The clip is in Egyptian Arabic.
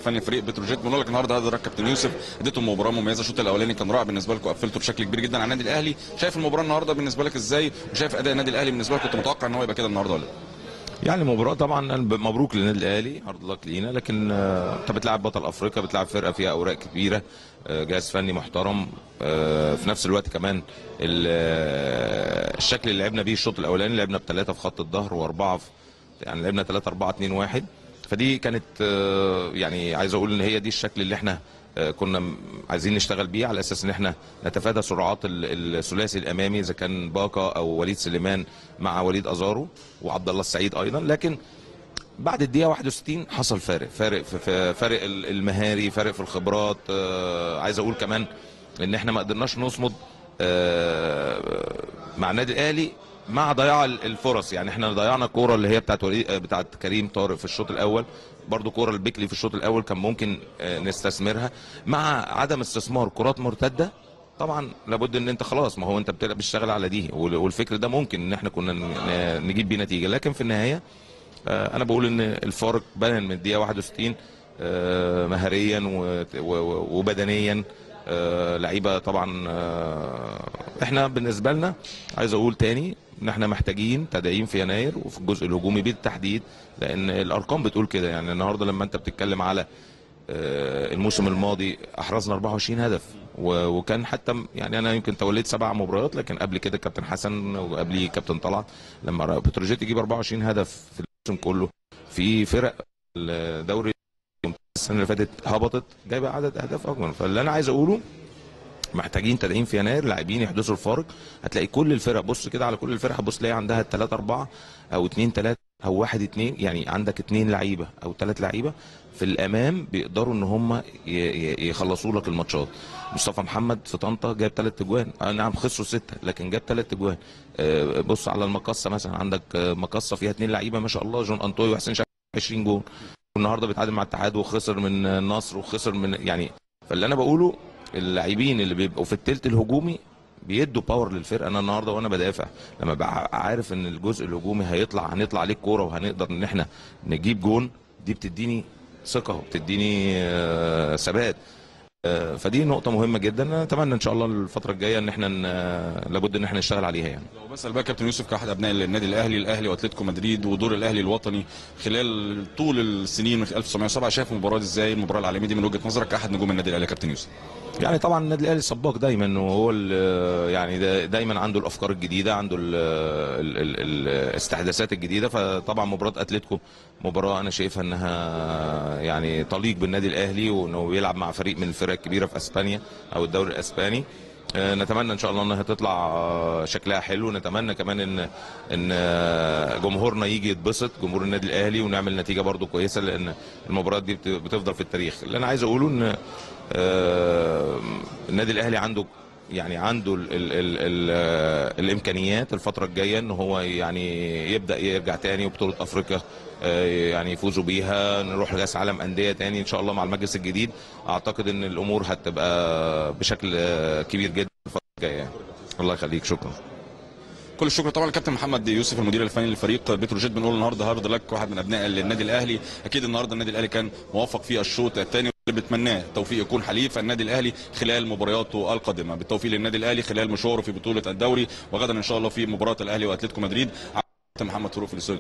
الفني لفريق بتروجيت بنقول لك النهارده هذا كابتن يوسف اديتهم مباراه مميزه الشوط الاولاني كان رائع بالنسبه لكم قفلتوا بشكل كبير جدا على النادي الاهلي شايف المباراه النهارده بالنسبه لك ازاي وشايف اداء النادي الاهلي بالنسبه لك كنت متوقع ان هو يبقى كده النهارده ولا لا؟ يعني مباراة طبعا أنا ب- مبروك للنادي الاهلي هارد لك لينا لكن آه، انت بتلعب بطل افريقيا بتلعب فرقه فيها اوراق كبيره آه، جهاز فني محترم آه، في نفس الوقت كمان ال- آه، الشكل اللي لعبنا بيه الشوط الاولاني لعبنا بثلاثه في خط الظهر واربعه في يعني لعبنا 3 4 2 1 فدي كانت آه، يعني عايز اقول ان هي دي الشكل اللي احنا آه، كنا م- عايزين نشتغل بيه على اساس ان احنا نتفادى سرعات ال- الثلاثي الامامي اذا كان باكا او وليد سليمان مع وليد ازارو وعبد الله السعيد ايضا لكن بعد الدقيقه 61 حصل فارق فارق في في- فارق ال- المهاري فارق في الخبرات آه، عايز اقول كمان ان احنا ما قدرناش نصمد آه، مع النادي الاهلي مع ضياع ال- الفرص يعني احنا ضيعنا الكوره اللي هي بتاعت ولي... آه، بتاعت كريم طارق في الشوط الاول برضو كوره البيكلي في الشوط الاول كان ممكن آه، نستثمرها مع عدم استثمار كرات مرتده طبعا لابد ان انت خلاص ما هو انت بتلعب بتشتغل على دي وال- والفكر ده ممكن ان احنا كنا ن- نجيب بيه نتيجه لكن في النهايه آه، انا بقول ان الفارق بان من الدقيقه 61 آه، مهريا و- و- وبدنيا آه، لعيبه طبعا آه، احنا بالنسبه لنا عايز اقول تاني ان احنا محتاجين تدعيم في يناير وفي الجزء الهجومي بالتحديد لان الارقام بتقول كده يعني النهارده لما انت بتتكلم على آه، الموسم الماضي احرزنا 24 هدف و- وكان حتى م- يعني انا يمكن توليت سبع مباريات لكن قبل كده كابتن حسن وقبليه كابتن طلعت لما را- بتروجيت يجيب 24 هدف في الموسم كله في فرق الدوري السنه اللي فاتت هبطت جايبه عدد اهداف اكبر فاللي انا عايز اقوله محتاجين تدعيم في يناير لاعبين يحدثوا الفارق هتلاقي كل الفرق بص كده على كل الفرق هتبص تلاقي عندها 3 4 او 2 3 او 1 2 يعني عندك 2 لعيبه او 3 لعيبه في الامام بيقدروا ان هم ي- ي- يخلصوا لك الماتشات مصطفى محمد في طنطا جاب 3 اجوان آه نعم خسروا 6 لكن جاب 3 اجوان آه بص على المقصه مثلا عندك آه، مقصه فيها 2 لعيبه ما شاء الله جون انطوي وحسين شحات 20 جون والنهارده بيتعادل مع الاتحاد وخسر من النصر وخسر من يعني فاللي انا بقوله اللاعبين اللي بيبقوا في التلت الهجومي بيدوا باور للفرقه انا النهارده وانا بدافع لما بقى عارف ان الجزء الهجومي هيطلع هنطلع عليه الكوره وهنقدر ان احنا نجيب جون دي بتديني ثقه وبتديني آه، ثبات آه، فدي نقطه مهمه جدا أنا اتمنى ان شاء الله الفتره الجايه ان احنا ن- لابد ان احنا نشتغل عليها يعني لو بسال بقى كابتن يوسف كاحد ابناء النادي الاهلي الاهلي واتلتيكو مدريد ودور الاهلي الوطني خلال طول السنين من 1907 شايف المباراه دي ازاي المباراه العالميه دي من وجهه نظرك كاحد نجوم النادي الاهلي يا كابتن يوسف يعني طبعا النادي الاهلي سباق دايما وهو ال- يعني دا- دايما عنده الافكار الجديده عنده ال ال ال الاستحداثات الجديده فطبعا مباراه اتلتيكو مباراه انا شايفها انها يعني تليق بالنادي الاهلي وانه بيلعب مع فريق من الفرق الكبيره في اسبانيا او الدوري الاسباني آه، نتمنى ان شاء الله انها تطلع آه، شكلها حلو نتمنى كمان ان ان آه، جمهورنا يجي يتبسط جمهور النادي الاهلي ونعمل نتيجه برضو كويسه لان المباريات دي بت- بتفضل في التاريخ اللي انا عايز اقوله ان آه، النادي الاهلي عنده يعني عنده ال ال ال ال الامكانيات الفتره الجايه ان هو يعني يبدا يرجع تاني وبطوله افريقيا آه، يعني يفوزوا بيها نروح لكاس عالم انديه تاني ان شاء الله مع المجلس الجديد اعتقد ان الامور هتبقى بشكل آه، كبير جدا الفتره الجايه يعني. الله يخليك شكرا كل الشكر طبعا للكابتن محمد يوسف المدير الفني للفريق بتروجيت بنقول النهارده هارد لك واحد من ابناء النادي الاهلي اكيد النهارده النادي الاهلي كان موفق في الشوط الثاني اللي بتمناه التوفيق يكون حليف النادي الاهلي خلال مبارياته القادمه بالتوفيق للنادي الاهلي خلال مشواره في بطوله الدوري وغدا ان شاء الله في مباراه الاهلي واتلتيكو مدريد كابتن محمد فاروق في الاستوديو